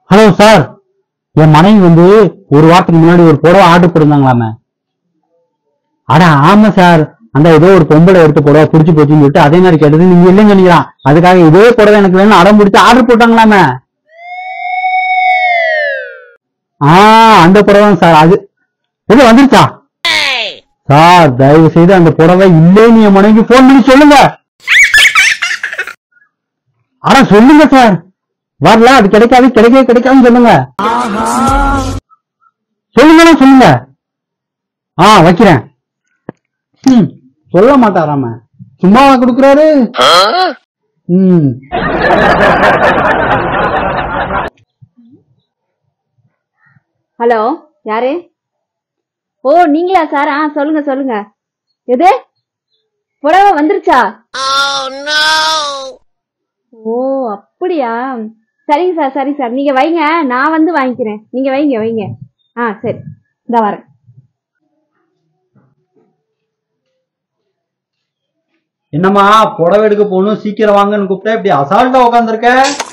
Hello sir என் மனைவி வந்து ஒரு வாரத்துக்கு முன்னாடி ஒரு புடவை ஆர்டர் போட்டிருந்தாங்களாமே அட ஆமா சார் அந்த ஏதோ ஒரு பொம்பளை எடுத்து புடவை பிடிச்சி போச்சுன்னு சொல்லிட்டு அதே மாதிரி கேட்டது நீங்க இல்லைன்னு சொன்னீங்களாம் அதுக்காக இதே புடவை எனக்கு வேணும் அடம் பிடிச்சி ஆர்டர் போட்டாங்களாமே ஆ அந்த புடவை சார் அது இது வந்துருச்சா சார் தயவு செய்து அந்த புடவை இல்லைன்னு என் மனைவிக்கு போன் பண்ணி சொல்லுங்க அட சொல்லுங்க சார் வரல அது கிடைக்காது கிடைக்கவே கிடைக்காதுன்னு சொல்லுங்க சொல்லுங்க சொல்லுங்க ஆ வைக்கிறேன் ம் சொல்ல மாட்டாராம சும்மாவா கொடுக்குறாரு ம் ஹலோ யாரு ஓ நீங்களா சார் ஆ சொல்லுங்க சொல்லுங்க எது புடவை வந்துருச்சா ஓ அப்படியா சரிங்க சார் சரிங்க சார் நீங்க வைங்க நான் வந்து வாங்கிக்கிறேன் நீங்க வைங்க வைங்க ஆ சரி இந்த வரேன் என்னம்மா புடவை எடுக்க போகணும் சீக்கிரம் வாங்கன்னு கூப்பிட்டா இப்படி அசால்ட்டா உட்காந்துருக்க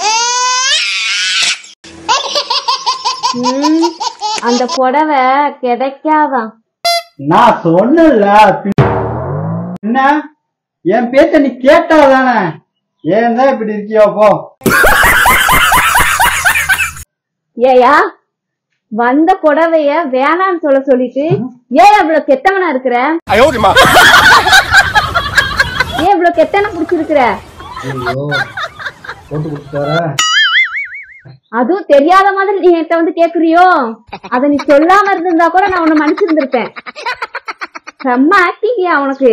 ம், அந்த புடவை கிடைக்காதான் நான் சொன்னல என்ன என் பேச்ச நீ கேட்டாதானே ஏன் தான் இப்படி இருக்கியோ போ ஏயா வந்த புடவைய வேணான்னு சொல்ல சொல்லிட்டு ஏன் இவ்வளவு கெட்டவனா இருக்கிற ஏன் இவ்வளவு கெட்டவனா புடிச்சிருக்கிற ஐயோ போட்டு கொடுத்தார அதுவும் தெரியாத மாதிரி நீ என்கிட்ட வந்து கேக்குறியோ அத நீ சொல்லாம இருந்திருந்தா கூட நான் உன்னை மன்னிச்சிருந்திருப்பேன் செம்ம ஆக்டிங்கியா உனக்கு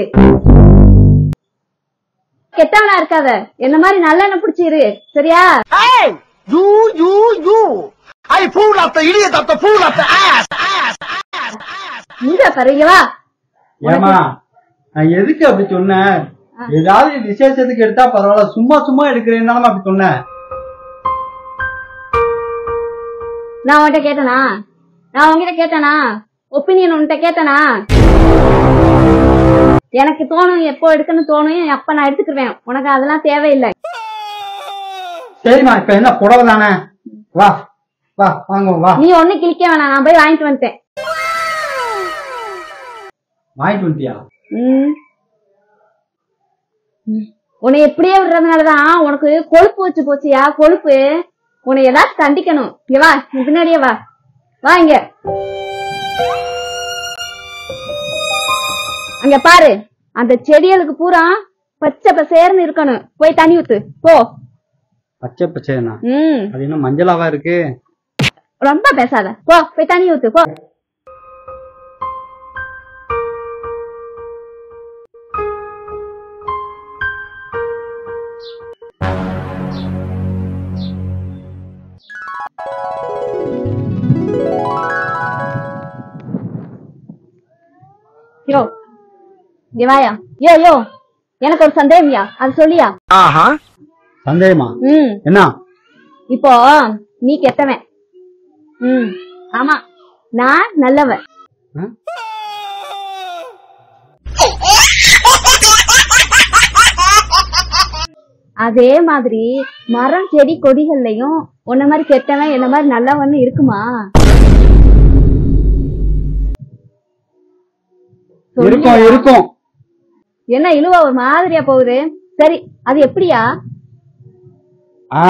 கெட்டவனா இருக்காத என்ன மாதிரி நல்லெண்ணெய் பிடிச்சிரு சரியா You, you, you! I fool after idiot after fool after ass! இங்க பரவா ஏமா நான் எதுக்கு அப்படி சொன்னேன் ஏதாவது விசேஷத்துக்கு எடுத்தா பரவாயில்ல சும்மா சும்மா எடுக்கிறேன்னாலும் அப்படி சொன்னேன் நான் உன்கிட்ட கேட்டனா நான் உன்கிட்ட கேட்டனா ஒப்பீனியன் உன்கிட்ட கேட்டனா எனக்கு தோணும் எப்போ எடுக்கணும் தோணும் அப்ப நான் எடுத்துக்குவேன் உனக்கு அதெல்லாம் தேவையில்லை சரிம்மா இப்ப என்ன புடவை தானே வா வா வாங்க வா நீ ஒண்ணு கிழிக்க வேணாம் நான் போய் வாங்கிட்டு வந்துட்டேன் வாங்கிட்டு வந்துட்டியா ம். ம். உன்னை எப்படியே விடுறதுனாலதான் உனக்கு கொழுப்பு வச்சு போச்சியா கொழுப்பு உன்னை ஏதாச்சும் தண்டிக்கணும் இங்க வா நீ பின்னாடியே வா வா இங்க அங்க பாரு அந்த செடிகளுக்கு பூரா பச்சை பசேர்னு இருக்கணும் போய் தண்ணி ஊத்து போ பச்சை பச்சைனா ம் அது என்ன மஞ்சளாவா இருக்கு ரொம்ப பேசாத போ போய் தண்ணி ஊத்து போ யோ இங்க வாயா யோ யோ எனக்கு ஒரு சந்தேகம்யா அது சொல்லியா Uh-huh. சந்தேகமா ம் என்ன இப்போ நீ கெட்டவன் ம் ஆமா நான் நல்லவன் ஆ? அதே மாதிரி மரம் செடி கொடிகள்லயும் உன்ன மாதிரி கெட்டவன் என்ன மாதிரி நல்லவன் இருக்குமா இருக்கும் சொல்லுயா. இருக்கும் என்ன இழுவ ஒரு மாதிரியா போகுது சரி அது எப்படியா ஆ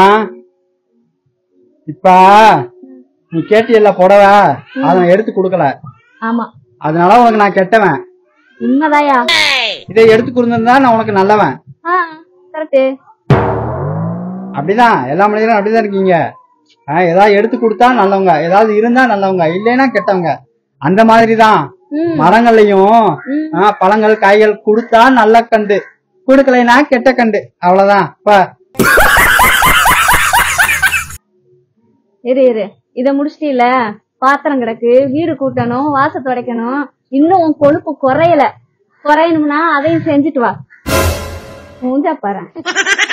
இப்ப நீ கேட்டியல்ல புடவை அதை நான் எடுத்து கொடுக்கல ஆமா அதனால உனக்கு நான் கெட்டவன் உண்மைதாயா இதை எடுத்து கொடுத்திருந்தா நான் உனக்கு நல்லவன் ஆ கரெக்ட் அப்படிதான் எல்லா மனிதரும் அப்படிதான் இருக்கீங்க ஆ, ஏதாவது எடுத்து கொடுத்தா நல்லவங்க ஏதாவது இருந்தா நல்லவங்க இல்லைன்னா கெட்டவங்க அந்த மாதிரி தான் ம் மரங்கள்லயும் ம். ஆ, பழங்கள் காய்கள் கொடுத்தா நல்ல கண்டு கொடுக்கலைன்னா கெட்ட கண்டு அவ்வளவுதான் இப்ப இரு இரு இத முடிச்சிட்டீல பாத்திரம் கிடக்கு வீடு கூட்டணும் வாச துடைக்கணும் இன்னும் உன் கொழுப்பு குறையல குறையணும்னா அதையும் செஞ்சுட்டு வா மூஞ்சா பாரு